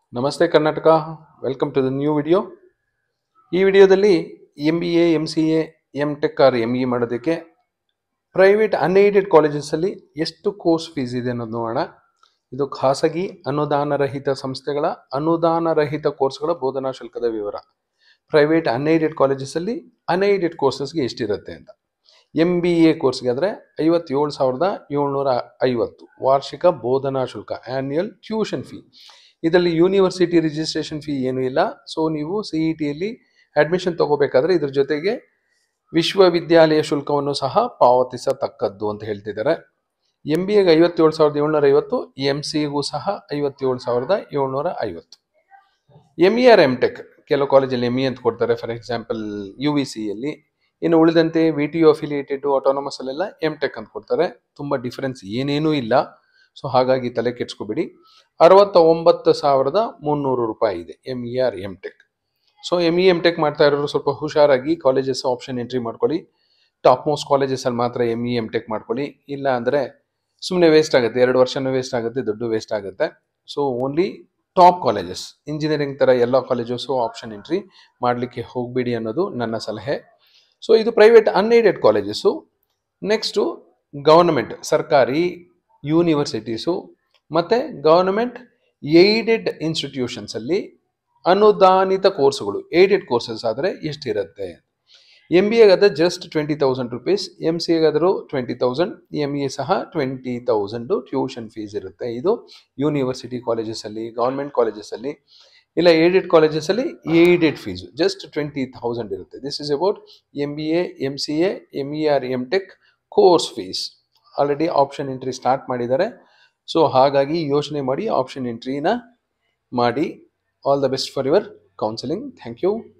ನಮಸ್ತೆ Karnataka welcome to the new video ಈ ವಿಡಿಯೋದಲ್ಲಿ M B A M C A M tech R M E ಮಾಡೋದಕ್ಕೆ private unaided ಕಾಲೇಜಸಲ್ಲಿ ಎಷ್ಟು ಕೋರ್ಸ್ ಫೀಸ್ ಇದೆ ಅನ್ನೋದು ನೋಡೋಣ ಇದು ಖಾಸಗಿ ಅನುದಾನರಹಿತ ಸಂಸ್ಥೆಗಳ ಅನುದಾನರಹಿತ ಕೋರ್ಸ್ಗಳ ಬೋಧನಾ ಶುಲ್ಕದ ವಿವರ ಪ್ರೈವೇಟ್ ಅನ್ಏಡೆಡ್ ಕಾಲೇಜಸಲ್ಲಿ ಅನ್ಏಡೆಡ್ ಕೋರ್ಸಸ್ಗೆ ಎಷ್ಟಿರುತ್ತೆ ಅಂತ ಎಮ್ ಬಿ ಎ ಕೋರ್ಸ್ಗೆ ಆದರೆ ಐವತ್ತೇಳು ಸಾವಿರದ ಏಳ್ನೂರ ಐವತ್ತು ವಾರ್ಷಿಕ ಬೋಧನಾ ಶುಲ್ಕ ಆ್ಯನ್ಯಲ್ ಟ್ಯೂಷನ್ ಫೀ ಇದರಲ್ಲಿ ಯೂನಿವರ್ಸಿಟಿ ರಿಜಿಸ್ಟ್ರೇಷನ್ ಫೀ ಏನೂ ಇಲ್ಲ ಸೊ ನೀವು ಸಿ ಇ ಟಿಯಲ್ಲಿ ಅಡ್ಮಿಷನ್ ತಗೋಬೇಕಾದ್ರೆ ಇದ್ರ ಜೊತೆಗೆ ವಿಶ್ವವಿದ್ಯಾಲಯ ಶುಲ್ಕವನ್ನು ಸಹ ಪಾವತಿಸತಕ್ಕದ್ದು ಅಂತ ಹೇಳ್ತಿದ್ದಾರೆ ಎಂ ಬಿ ಎಗೆ ಐವತ್ತೇಳು ಸಾವಿರದ ಏಳ್ನೂರ ಐವತ್ತು ಎಮ್ ಸಿಗೂ ಸಹ ಐವತ್ತೇಳು ಸಾವಿರದ ಏಳ್ನೂರ ಐವತ್ತು M E R M tech ಕೆಲವು ಕಾಲೇಜಲ್ಲಿ ಎಮ್ ಇ ಅಂತ ಕೊಡ್ತಾರೆ ಫಾರ್ ಎಕ್ಸಾಂಪಲ್ ಯು ವಿ ಸಿಯಲ್ಲಿ ಇನ್ನು ಉಳಿದಂತೆ V T U affiliated autonomous ಅಲ್ಲೆಲ್ಲ ಎಮ್ ಟೆಕ್ ಅಂತ ಕೊಡ್ತಾರೆ ತುಂಬ ಡಿಫರೆನ್ಸ್ ಏನೇನೂ ಇಲ್ಲ ಸೊ ಹಾಗಾಗಿ ತಲೆ ಕೆಡ್ಸ್ಕೊಬೇಡಿ ಅರವತ್ತ ಒಂಬತ್ತು ಸಾವಿರದ ಮುನ್ನೂರು ರೂಪಾಯಿ ಇದೆ M E R M tech so M E M tech ಮಾಡ್ತಾ ಇರೋರು ಸ್ವಲ್ಪ ಹುಷಾರಾಗಿ ಕಾಲೇಜಸ್ ಆಪ್ಷನ್ ಎಂಟ್ರಿ ಮಾಡ್ಕೊಳ್ಳಿ ಟಾಪ್ ಮೋಸ್ಟ್ ಕಾಲೇಜಸಲ್ಲಿ ಮಾತ್ರ ಎಮ್ ಇ ಎಮ್ ಟೆಕ್ ಮಾಡ್ಕೊಳ್ಳಿ ಇಲ್ಲ ಅಂದರೆ ಸುಮ್ಮನೆ ವೇಸ್ಟ್ ಆಗುತ್ತೆ ಎರಡು ವರ್ಷನೂ ವೇಸ್ಟ್ ಆಗುತ್ತೆ ದುಡ್ಡು ವೇಸ್ಟ್ ಆಗುತ್ತೆ so only top colleges engineering ಥರ ಎಲ್ಲ ಕಾಲೇಜಸ್ಸು ಆಪ್ಷನ್ ಎಂಟ್ರಿ ಮಾಡಲಿಕ್ಕೆ ಹೋಗಬೇಡಿ ಅನ್ನೋದು ನನ್ನ ಸಲಹೆ ಸೊ ಇದು private unaided colleges next government ಸರ್ಕಾರಿ ಯೂನಿವರ್ಸಿಟೀಸು ಮತ್ತು ಗವರ್ನಮೆಂಟ್ ಏಯ್ಡೆಡ್ ಇನ್ಸ್ಟಿಟ್ಯೂಷನ್ಸಲ್ಲಿ ಅನುದಾನಿತ ಕೋರ್ಸ್ಗಳು ಏಯ್ಡೆಡ್ ಕೋರ್ಸಸ್ ಆದರೆ ಎಷ್ಟಿರುತ್ತೆ ಎಮ್ ಬಿ ಎಗಾದರೆ just twenty thousand rupees M C ಎಗಾದರೂ ಟ್ವೆಂಟಿ ತೌಸಂಡ್ ಎಮ್ ಇ ಸಹ ಟ್ವೆಂಟಿ ತೌಸಂಡು ಟ್ಯೂಷನ್ ಫೀಸ್ ಇರುತ್ತೆ ಇದು ಯೂನಿವರ್ಸಿಟಿ ಕಾಲೇಜಸಲ್ಲಿ ಗೌರ್ಮೆಂಟ್ ಕಾಲೇಜಸಲ್ಲಿ ಇಲ್ಲ ಏಡೆಡ್ ಕಾಲೇಜಸಲ್ಲಿ aided fees just twenty thousand ಇರುತ್ತೆ this is about M B A M C A M E R M tech course fees already option entry start ಮಾಡಿದ್ದಾರೆ so ಹಾಗಾಗಿ ಯೋಚನೆ ಮಾಡಿ ಆಪ್ಷನ್ ಎಂಟ್ರಿನ ಮಾಡಿ all the best for your counselling thank you